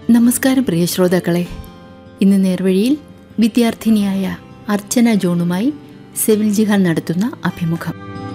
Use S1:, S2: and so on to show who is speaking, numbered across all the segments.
S1: നമസ്കാരം പ്രിയ ശ്രോതാക്കളെ ഇന്ന് നേർവഴിയിൽ വിദ്യാർത്ഥിനിയായ അർച്ചന ജോണുമായി സെവിൽ ജിഹാൻ നടത്തുന്ന അഭിമുഖം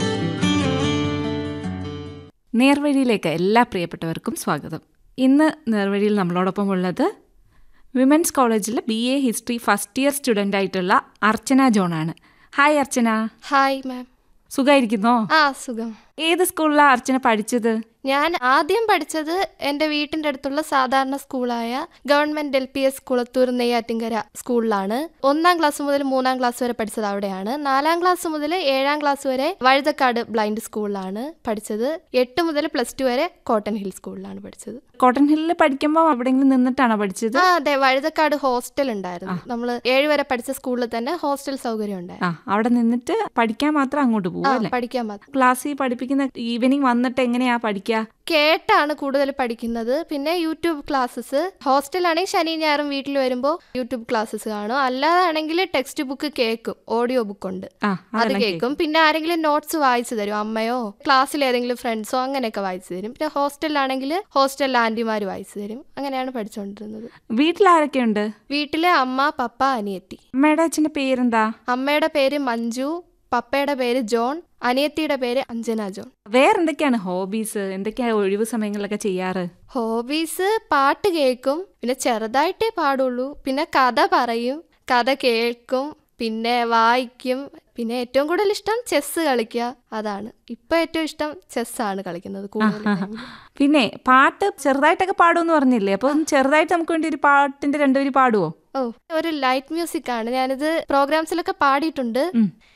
S2: നേർവഴിയിലേക്ക് എല്ലാ പ്രിയപ്പെട്ടവർക്കും സ്വാഗതം ഇന്ന് നേർവഴിയിൽ നമ്മളോടൊപ്പം ഉള്ളത് വിമൻസ് കോളേജിൽ B A history first year student ആയിട്ടുള്ള അർച്ചന ജോണാണ് ഹായ് അർച്ചന
S3: ഹായ് മാം
S2: സുഖമായിരിക്കുന്നോ
S3: ആ സുഖം
S2: ഏത് സ്കൂളിലാണ് അർച്ചന പഠിച്ചത്
S3: ഞാൻ ആദ്യം പഠിച്ചത് എൻ്റെ വീട്ടിൻ്റെ അടുത്തുള്ള സാധാരണ സ്കൂളായ government L P S Kulathur Neyyattinkara സ്കൂളിലാണ് ഒന്നാം ക്ലാസ് മുതൽ മൂന്നാം ക്ലാസ് വരെ പഠിച്ചത് അവിടെയാണ് നാലാം ക്ലാസ് മുതൽ ഏഴാം ക്ലാസ് വരെ വഴുതക്കാട് ബ്ലൈൻഡ് സ്കൂളിലാണ് പഠിച്ചത് എട്ട് മുതൽ പ്ലസ് ടു വരെ കോട്ടൺ ഹിൽ സ്കൂളിലാണ് പഠിച്ചത്
S2: കോട്ടൺ ഹില്ലിൽ പഠിക്കുമ്പോൾ എവിടെയെങ്കിലും നിന്നിട്ടാണോ പഠിച്ചത്
S3: ആ അതെ വഴുതക്കാട് ഹോസ്റ്റൽ ഉണ്ടായിരുന്നു നമ്മൾ ഏഴ് വരെ പഠിച്ച സ്കൂളിൽ തന്നെ ഹോസ്റ്റൽ സൗകര്യം ഉണ്ടായിരുന്നു
S2: ആ അവിടെ നിന്നിട്ട് പഠിക്കാൻ മാത്രം അങ്ങോട്ട് പോകും
S3: ആ
S2: അല്ലേ
S3: പഠിക്കാൻ മാത്രം
S2: ക്ലാസ്സിൽ പഠിപ്പിക്കുന്ന ഈവനിങ് വന്നിട്ട് എങ്ങനെയാ പഠിക്കുക
S3: കേട്ടാണ് കൂടുതൽ പഠിക്കുന്നത് പിന്നെ യൂട്യൂബ് ക്ലാസ്സസ് ഹോസ്റ്റലാണെങ്കിൽ ശനി ഞായറും വീട്ടിൽ വരുമ്പോൾ യൂട്യൂബ് ക്ലാസ്സസ് കാണും അല്ലാതാണെങ്കിൽ ടെക്സ്റ്റ് ബുക്ക് കേൾക്കും ഓഡിയോ ബുക്ക് ഉണ്ട്
S2: ആ
S3: അത്
S2: അതെല്ലാം
S3: കേൾക്കും പിന്നെ ആരെങ്കിലും നോട്ട്സ് വായിച്ചു തരും അമ്മയോ ക്ലാസ്സിൽ ഏതെങ്കിലും ഫ്രണ്ട്സോ അങ്ങനെയൊക്കെ വായിച്ചു തരും പിന്നെ ഹോസ്റ്റലിലാണെങ്കിൽ ഹോസ്റ്റലിൽ ആന്റിമാർ വായിച്ചു തരും അങ്ങനെയാണ് പഠിച്ചുകൊണ്ടിരുന്നത്
S2: വീട്ടിൽ ആരൊക്കെയുണ്ട്
S3: വീട്ടിലെ അമ്മ പപ്പ അനിയത്തി
S2: അമ്മയുടെ അച്ഛൻ്റെ പേരെന്താ
S3: അമ്മയുടെ പേര് മഞ്ജു പപ്പയുടെ പേര് ജോൺ അനിയത്തിയുടെ പേര് അഞ്ജന ജോൺ
S2: വേറെന്തൊക്കെയാണ് ഹോബീസ് എന്തൊക്കെയാ ഒഴിവ് സമയങ്ങളിലൊക്കെ ചെയ്യാറ്
S3: ഹോബീസ് പാട്ട് കേൾക്കും പിന്നെ ചെറുതായിട്ടേ പാടുള്ളൂ പിന്നെ കഥ പറയും കഥ കേൾക്കും പിന്നെ വായിക്കും പിന്നെ ഏറ്റവും കൂടുതൽ ഇഷ്ടം ചെസ്സ് കളിക്കുക അതാണ് ഇപ്പൊ ഏറ്റവും ഇഷ്ടം ചെസ്സാണ് കളിക്കുന്നത് കൂടുതൽ time.
S2: പിന്നെ പാട്ട് ചെറുതായിട്ടൊക്കെ പാടുമെന്ന് പറഞ്ഞില്ലേ അപ്പൊ ഒന്ന് ചെറുതായിട്ട് നമുക്ക് വേണ്ടി ഒരു പാട്ടിന്റെ രണ്ടുപേര് പാടുവോ
S3: ഓ ഒരു ലൈറ്റ് മ്യൂസിക് ആണ് ഞാനിത് പ്രോഗ്രാംസിലൊക്കെ പാടിയിട്ടുണ്ട്
S2: ഉം.